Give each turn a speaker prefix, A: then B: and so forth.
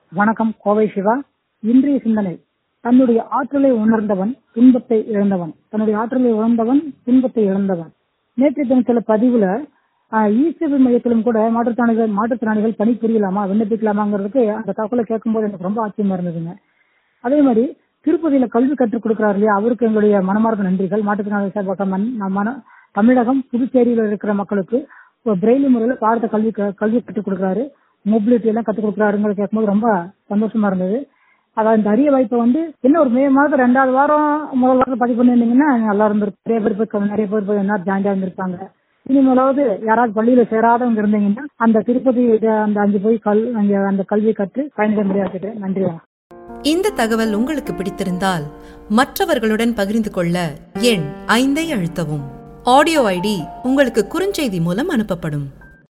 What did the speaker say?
A: வணக்கம் கோவை சிவா இன்றைய சிந்தனை தன்னுடைய ஆற்றலை உணர்ந்தவன் துன்பத்தை இழந்தவன் தன்னுடைய ஆற்றலை உணர்ந்தவன் துன்பத்தை இழந்தவன் நேற்று தினத்துல பதிவுல ஈசேவை மையத்திலும் கூட மாற்றுத்திறனாளிகள் மாற்றுத்திறனாளிகள் பணி புரியலாமா விண்ணப்பிக்கலாமாங்கிறதுக்கு அந்த தகவலை கேட்கும்போது எனக்கு ரொம்ப ஆச்சரியமா இருந்ததுங்க அதே மாதிரி திருப்பதியில கல்வி கற்றுக் கொடுக்கிறார் இல்லையா அவருக்கு எங்களுடைய மனமார்ந்த நன்றிகள் மாற்றுத்திறனாளி சார்பாக மன்- நம் மன தமிழகம் புதுச்சேரியில இருக்கிற மக்களுக்கு பிரெய்லி முறையில பாரத கல்வி க- கல்வி கற்றுக் கொடுக்குறாரு மொபிலிட்டி எல்லாம் கற்றுக் கொடுக்குறாருங்கிறத கேட்கும்போது ரொம்ப சந்தோஷமா இருந்தது அதாவது இந்த அரிய வாய்ப்பை வந்து இன்னும் ஒரு மே மாதம் ரெண்டாவது வாரம் முதல் வாரம் பதிவு பண்ணியிருந்தீங்கன்னா நல்லா இருந்திருக்கும் நிறைய பேர் போய் நிறைய பேர் போய் என்ன ஜாயின் இருந்திருப்பாங்க இனிமேலாவது யாராவது பள்ளியில சேராதவங்க இருந்தீங்கன்னா அந்த திருப்பதி இது அந்த அஞ்சு போய் கல் அங்க அந்த கல்வி கற்று பயணிக்க முடியாது நன்றி வணக்கம்
B: இந்த தகவல் உங்களுக்கு பிடித்திருந்தால் மற்றவர்களுடன் பகிர்ந்து கொள்ள எண் ஐந்தை அழுத்தவும் ஆடியோ ஐடி உங்களுக்கு குறுஞ்செய்தி மூலம் அனுப்பப்படும்